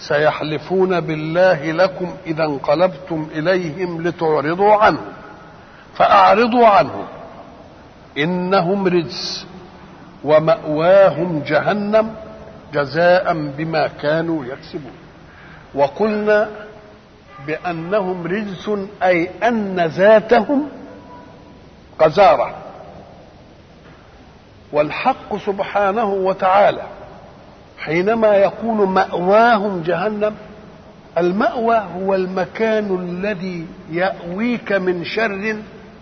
سيحلفون بالله لكم اذا انقلبتم اليهم لتعرضوا عنهم فاعرضوا عنهم انهم رجس وماواهم جهنم جزاء بما كانوا يكسبون وقلنا بانهم رجس اي ان ذاتهم قذاره والحق سبحانه وتعالى حينما يقول مأواهم جهنم المأوى هو المكان الذي يأويك من شر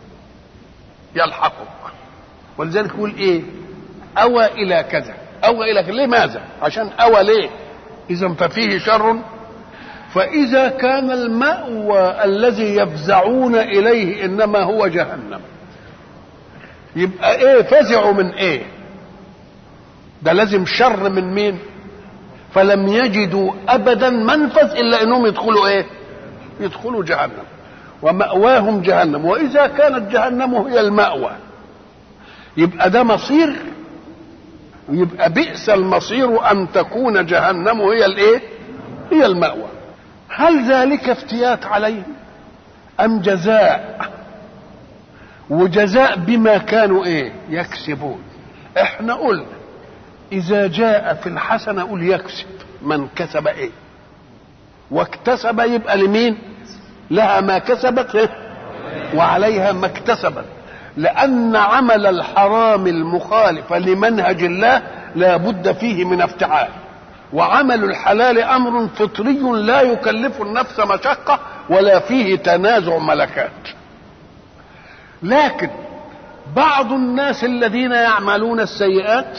يلحقك ولذلك يقول ايه أوى إلى كذا أوى إلى كذا لماذا عشان أوى ليه إذا ففيه شر فإذا كان المأوى الذي يفزعون إليه إنما هو جهنم يبقى ايه فزعوا من ايه ده لازم شر من مين فلم يجدوا ابدا منفذ الا انهم يدخلوا ايه يدخلوا جهنم ومأواهم جهنم واذا كانت جهنم هي المأوى يبقى ده مصير يبقى بئس المصير ان تكون جهنم هي الايه هي المأوى هل ذلك افتيات عليهم ام جزاء وجزاء بما كانوا ايه يكسبون احنا قلنا اذا جاء في الحسنة قل يكسب من كسب ايه واكتسب يبقى لمين لها ما كسبت إيه؟ وعليها ما اكتسبت لان عمل الحرام المخالف لمنهج الله لا بد فيه من افتعال وعمل الحلال امر فطري لا يكلف النفس مشقه ولا فيه تنازع ملكات لكن بعض الناس الذين يعملون السيئات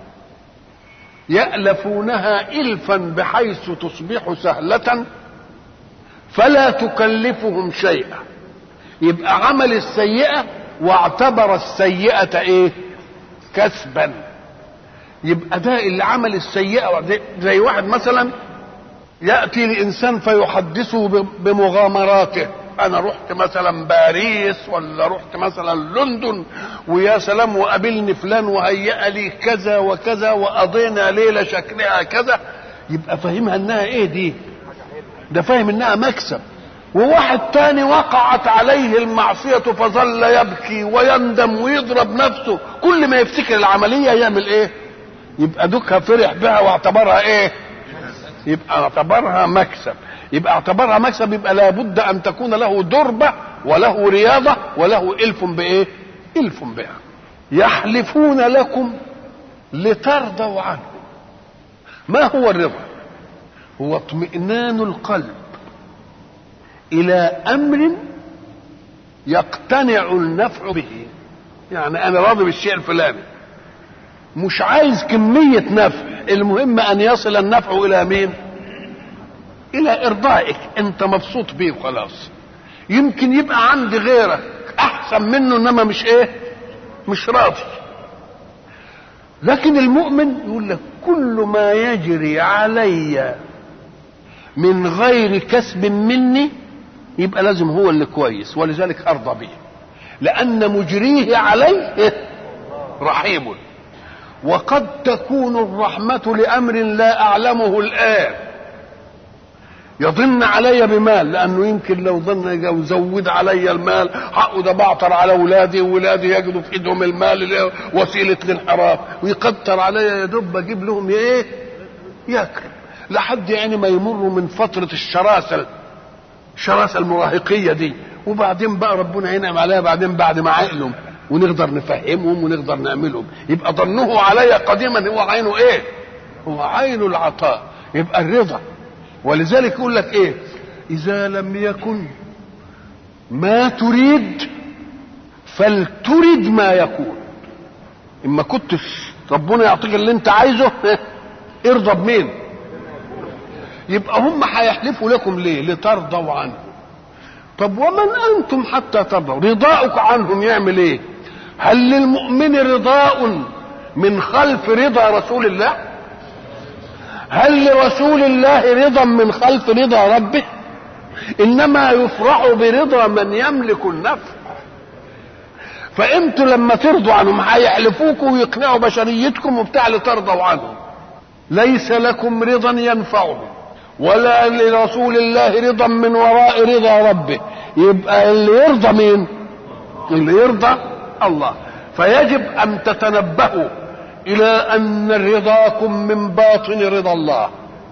يألفونها إلفا بحيث تصبح سهلة فلا تكلفهم شيئا يبقى عمل السيئة واعتبر السيئة ايه كسبا يبقى ده اللي عمل السيئة زي واحد مثلا يأتي لإنسان فيحدثه بمغامراته انا رحت مثلا باريس ولا رحت مثلا لندن ويا سلام وقابلني فلان وهيأ لي كذا وكذا وقضينا ليله شكلها كذا يبقى فاهمها انها ايه دي ده فاهم انها مكسب وواحد تاني وقعت عليه المعصية فظل يبكي ويندم ويضرب نفسه كل ما يفتكر العملية يعمل ايه يبقى دوكها فرح بها واعتبرها ايه يبقى اعتبرها مكسب يبقى اعتبرها مكسب يبقى لابد ان تكون له دربة وله رياضة وله الف بايه الف بها يحلفون لكم لترضوا عنه ما هو الرضا هو اطمئنان القلب الى امر يقتنع النفع به يعني انا راضي بالشيء الفلاني مش عايز كمية نفع المهم ان يصل النفع الى مين الى ارضائك انت مبسوط بيه وخلاص يمكن يبقى عندي غيرك احسن منه انما مش ايه مش راضي لكن المؤمن يقول لك كل ما يجري علي من غير كسب مني يبقى لازم هو اللي كويس ولذلك ارضى به لان مجريه علي رحيم وقد تكون الرحمه لامر لا اعلمه الان يظن علي بمال لانه يمكن لو ظن لو زود علي المال حقه ده بعطر على اولادي واولادي يجدوا في ايدهم المال وسيله للحرام ويكتر علي يا دوب اجيب لهم ايه ياكل لحد يعني ما يمروا من فتره الشراسه الشراسه المراهقيه دي وبعدين بقى ربنا ينعم عليها بعدين بعد ما عقلهم ونقدر نفهمهم ونقدر نعملهم يبقى ظنه علي قديما هو عينه ايه هو عين العطاء يبقى الرضا ولذلك يقول لك ايه اذا لم يكن ما تريد فلترد ما يكون اما كنتش ربنا يعطيك اللي انت عايزه ارضى بمين يبقى هم هيحلفوا لكم ليه لترضوا عنه طب ومن انتم حتى ترضوا رضاؤك عنهم يعمل ايه هل للمؤمن رضاء من خلف رضا رسول الله هل لرسول الله رضا من خلف رضا ربه انما يفرح برضا من يملك النفع فانتوا لما ترضوا عنهم هيحلفوكم ويقنعوا بشريتكم وبتاع لترضوا عنهم ليس لكم رضا ينفعهم ولا لرسول الله رضا من وراء رضا ربه يبقى اللي يرضى مين اللي يرضى الله فيجب ان تتنبهوا الى ان رضاكم من باطن رضا الله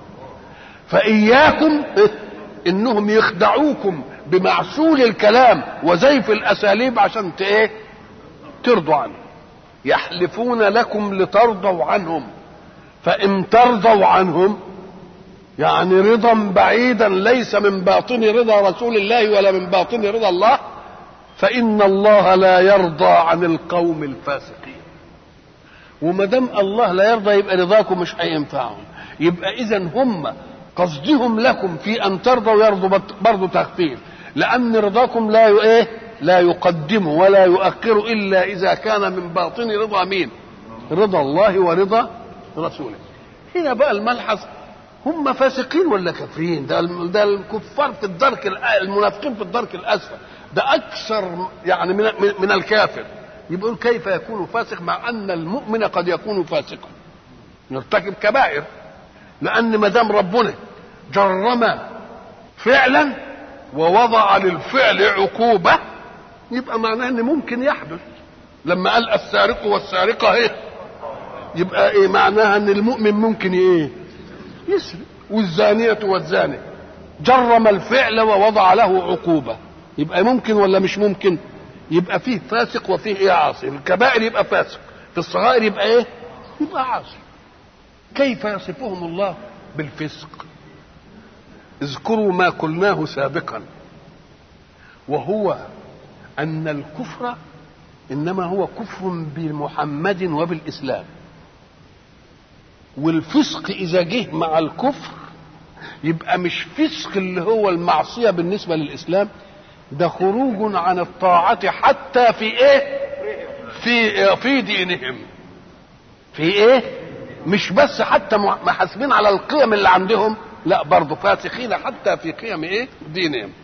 فاياكم انهم يخدعوكم بمعسول الكلام وزيف الاساليب عشان ايه ترضوا عنه يحلفون لكم لترضوا عنهم فان ترضوا عنهم يعني رضا بعيدا ليس من باطن رضا رسول الله ولا من باطن رضا الله فان الله لا يرضى عن القوم الفاسقين وما دام الله لا يرضى يبقى رضاكم مش هينفعهم يبقى اذا هم قصدهم لكم في ان ترضوا يرضوا برضه تخفيف لان رضاكم لا ايه لا يقدم ولا يؤخر الا اذا كان من باطن رضا مين رضا الله ورضا رسوله هنا بقى الملحظ هم فاسقين ولا كافرين ده ده الكفار في الدرك المنافقين في الدرك الاسفل ده اكثر يعني من من الكافر يقول كيف يكون فاسق مع ان المؤمن قد يكون فاسقا يرتكب كبائر لان ما دام ربنا جرم فعلا ووضع للفعل عقوبه يبقى معناه ان ممكن يحدث لما قال السارق والسارقه ايه يبقى ايه معناها ان المؤمن ممكن ايه يسرق والزانيه والزاني جرم الفعل ووضع له عقوبه يبقى ممكن ولا مش ممكن يبقى فيه فاسق وفيه ايه عاصي الكبائر يبقى فاسق في الصغائر يبقى ايه يبقى عاصي كيف يصفهم الله بالفسق اذكروا ما قلناه سابقا وهو ان الكفر انما هو كفر بمحمد وبالاسلام والفسق اذا جه مع الكفر يبقى مش فسق اللي هو المعصيه بالنسبه للاسلام ده خروج عن الطاعه حتى في ايه في في دينهم في ايه مش بس حتى محاسبين على القيم اللي عندهم لا برضه فاسخين حتى في قيم ايه دينهم